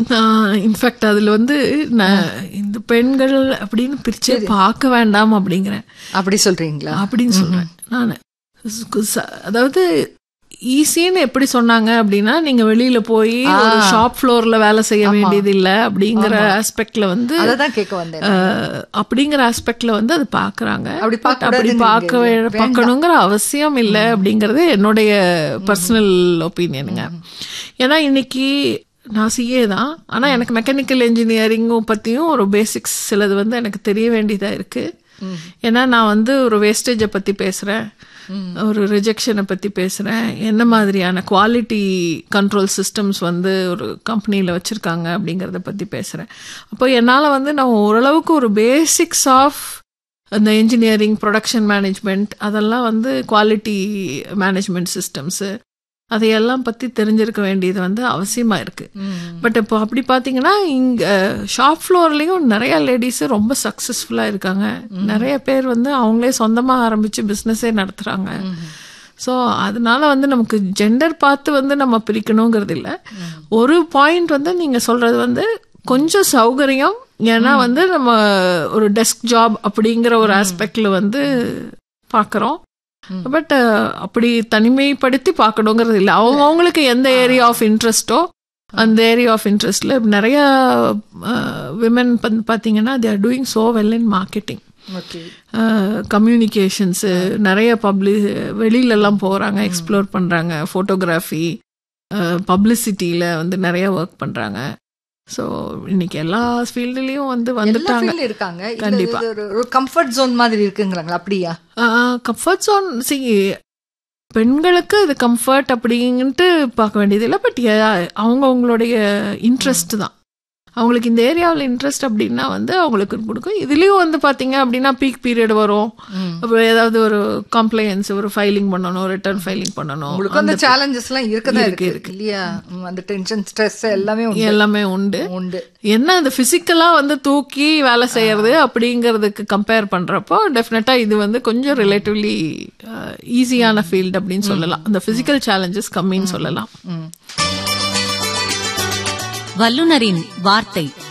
In fact அதுல வந்து நான் இந்த பெண்கள் அப்படின்னு பிரிச்சே பார்க்க வேண்டாம் அப்படிங்கிறேன் அப்படி சொல்றீங்களா அப்படின்னு சொல்றேன் நான் அதாவது ஈஸின்னு எப்படி சொன்னாங்க அப்படின்னா நீங்க வெளியில போய் ஒரு ஷாப் ஃப்ளோர்ல வேலை செய்ய வேண்டியது இல்ல அப்படிங்கிற ஆஸ்பெக்ட்ல வந்து அததான் கேட்க வந்தேன் அஹ், அப்படிங்கிற ஆஸ்பெக்ட்ல வந்து அது பாக்குறாங்க அப்படி But அப்படி பார்க்கக்கூடாதுங்கிறீங்க. பார்க்க வே- பார்க்கணுங்கிற அவசியம் இல்லை அப்படிங்கிறது என்னுடைய பர்சனல் ஒப்பீனியனுங்க ஏன்னா இன்னைக்கு நான் சிஏ தான் ஆனா எனக்கு மெக்கானிக்கல் இன்ஜினியரிங்கும் பத்தியும் ஒரு பேசிக்ஸ் சிலது வந்து எனக்கு தெரிய வேண்டியதா இருக்கு ஏன்னா நான் வந்து ஒரு வேஸ்டேஜை பத்தி பேசுறேன் ஒரு ரிஜெக்ஷனை பத்தி பேசுறேன் என்ன மாதிரியான குவாலிட்டி கண்ட்ரோல் சிஸ்டம்ஸ் வந்து ஒரு கம்பெனியில் வச்சிருக்காங்க அப்படிங்கிறத பத்தி பேசுறேன் அப்போ என்னால் வந்து நான் ஓரளவுக்கு ஒரு பேசிக்ஸ் ஆஃப் அந்த இன்ஜினியரிங் ப்ரொடக்ஷன் மேனேஜ்மெண்ட் அதெல்லாம் வந்து குவாலிட்டி மேனேஜ்மெண்ட் சிஸ்டம்ஸு அதையெல்லாம் பற்றி தெரிஞ்சிருக்க வேண்டியது வந்து அவசியமாக இருக்குது பட் இப்போ அப்படி பார்த்தீங்கன்னா இங்கே ஷாப் ஃப்ளோர்லேயும் நிறைய லேடிஸு ரொம்ப சக்ஸஸ்ஃபுல்லாக இருக்காங்க நிறைய பேர் வந்து அவங்களே சொந்தமாக ஆரம்பித்து பிஸ்னஸே நடத்துகிறாங்க ஸோ அதனால வந்து நமக்கு ஜெண்டர் பார்த்து வந்து நம்ம பிரிக்கணுங்கிறது இல்லை ஒரு பாயிண்ட் வந்து நீங்கள் சொல்கிறது வந்து கொஞ்சம் சௌகரியம் ஏன்னா வந்து நம்ம ஒரு டெஸ்க் ஜாப் அப்படிங்கிற ஒரு ஆஸ்பெக்ட்ல வந்து பார்க்குறோம் பட் அப்படி தனிமைப்படுத்தி பார்க்கணுங்கிறது இல்லை அவங்க அவங்களுக்கு எந்த ஏரியா ஆஃப் இன்ட்ரெஸ்ட்டோ அந்த ஏரியா ஆஃப் இன்ட்ரெஸ்ட்ல நிறைய விமன் வந்து பார்த்தீங்கன்னா they are doing so well in marketing okay communications நிறைய பப்ளி வெளியிலலாம் போகிறாங்க எக்ஸ்ப்ளோர் பண்ணுறாங்க ஃபோட்டோகிராஃபி பப்ளிசிட்டியில் வந்து நிறைய ஒர்க் பண்ணுறாங்க ஸோ இன்னைக்கு எல்லா ஃபீல்டுலேயும் வந்து எல்லா வந்துட்டாங்க ஃபீல்ட்ல இருக்காங்க இல்ல கண்டிப்பா. இது ஒரு- ஒரு கம்ஃபர்ட் ஜோன் மாதிரி இருக்குங்கிறாங்களா அப்படியா கம்ஃபர்ட் ஜோன் சி பெண்களுக்கு இது கம்ஃபர்ட் அப்படின்ட்டு பார்க்க வேண்டியது இல்லை பட் அவங்க அவங்களுடைய இன்ட்ரெஸ்ட் தான் அவங்களுக்கு இந்த ஏரியாவில் இன்ட்ரெஸ்ட் அப்படின்னா வந்து அவங்களுக்கு கொடுக்கும் இதுலேயும் வந்து பார்த்தீங்க அப்படின்னா பீக் பீரியட் வரும் அப்புறம் ஏதாவது ஒரு கம்ப்ளைண்ட்ஸ் ஒரு ஃபைலிங் பண்ணணும் ரிட்டர்ன் ஃபைலிங் பண்ணணும் உங்களுக்கு அந்த சேலஞ்சஸ் எல்லாம் இருக்கதான் இருக்கு, இருக்கு இல்லையா ம், அந்த டென்ஷன் ஸ்ட்ரெஸ் எல்லாமே உண்டு. எல்லாமே உண்டு உண்டு என்ன அந்த பிசிக்கலா வந்து தூக்கி வேலை செய்யறது அப்படிங்கிறதுக்கு கம்பேர் பண்றப்போ டெஃபினட்டா இது வந்து கொஞ்சம் ரிலேட்டிவ்லி ஈஸியான ஃபீல்டு அப்படின்னு சொல்லலாம் அந்த பிசிக்கல் சேலஞ்சஸ் கம்மின்னு சொல்லலாம் ம். வல்லுனரின் வார்த்தை